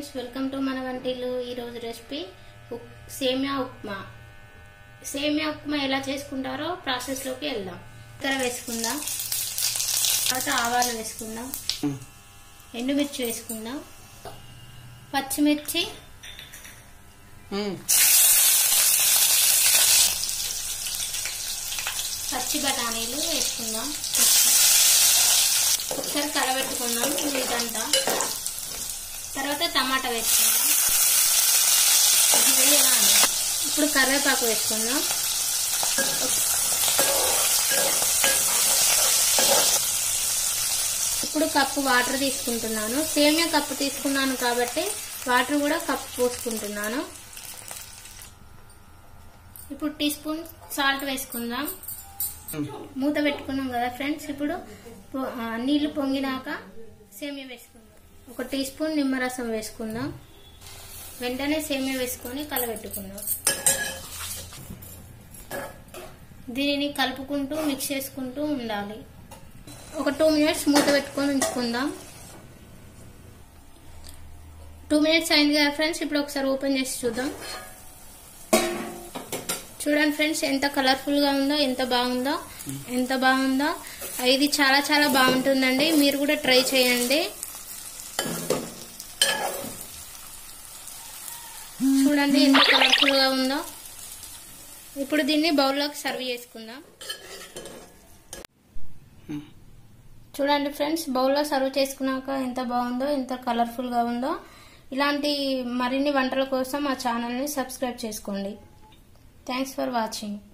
friends welcome to మన వంటిల్లు ఈరోజు రెసిపీ ఉప్- సేమియా ఉప్మా సేమియా ఉప్మా ఎలా చేసుకుంటారో ప్రాసెస్లోకి వెళ్దాం ఇతర వేసుకుందాం తర్వాత ఆవాలు వేసుకుందాం ఎండుమిర్చి వేసుకుందాం పచ్చిమిర్చి పచ్చి బఠానీలు వేసుకుందాం ఒకసారి కలబెట్టుకుందాం ఇదంతా తర్వాత టమాటా వేసుకుందాం ఇది వేయాలి ఇప్పుడు కరివేపాకు వేసుకుందాం ఇప్పుడు కప్పు వాటర్ తీసుకుంటున్నాను సేమియా కప్పు తీసుకున్నాను కాబట్టి వాటర్ కూడా కప్పు పోసుకుంటున్నాను ఇప్పుడు టీ స్పూన్ సాల్ట్ వేసుకుందాం మూత పెట్టుకున్నాం కదా ఫ్రెండ్స్ ఇప్పుడు పొ- ఆ, నీళ్లు పొంగినాక సేమియా వేసుకుందాం ఒక టీ స్పూన్ నిమ్మరసం వేసుకుందాం వెంటనే సేమియా వేసుకొని కలబెట్టుకుందాం దీనిని కలుపుకుంటూ మిక్స్ చేసుకుంటూ ఉండాలి ఒక టూ మినిట్స్ మూత పెట్టుకొని ఉంచుకుందాం టూ మినిట్స్ అయింది కదా ఫ్రెండ్స్ ఇప్పుడు ఒకసారి ఓపెన్ చేసి చూద్దాం చూడండి ఫ్రెండ్స్ ఎంత కలర్ఫుల్ గా ఉందో ఎంత బాగుందో ఎంత బాగుందో ఇది చాలా చాలా బాగుంటుందండి మీరు కూడా ట్రై చేయండి చూడండి ఎంత కలర్ఫుల్ గా ఉందో ఇప్పుడు దీన్ని బౌల్లోకి సర్వ్ చేసుకుందాం చూడండి ఫ్రెండ్స్ బౌల్లో సర్వ్ చేసుకున్నాక ఎంత బాగుందో ఎంత కలర్ఫుల్ గా ఉందో ఇలాంటి మరిన్ని వంటల కోసం మా ఛానల్ని సబ్స్క్రైబ్ చేసుకోండి థ్యాంక్స్ ఫర్ వాచింగ్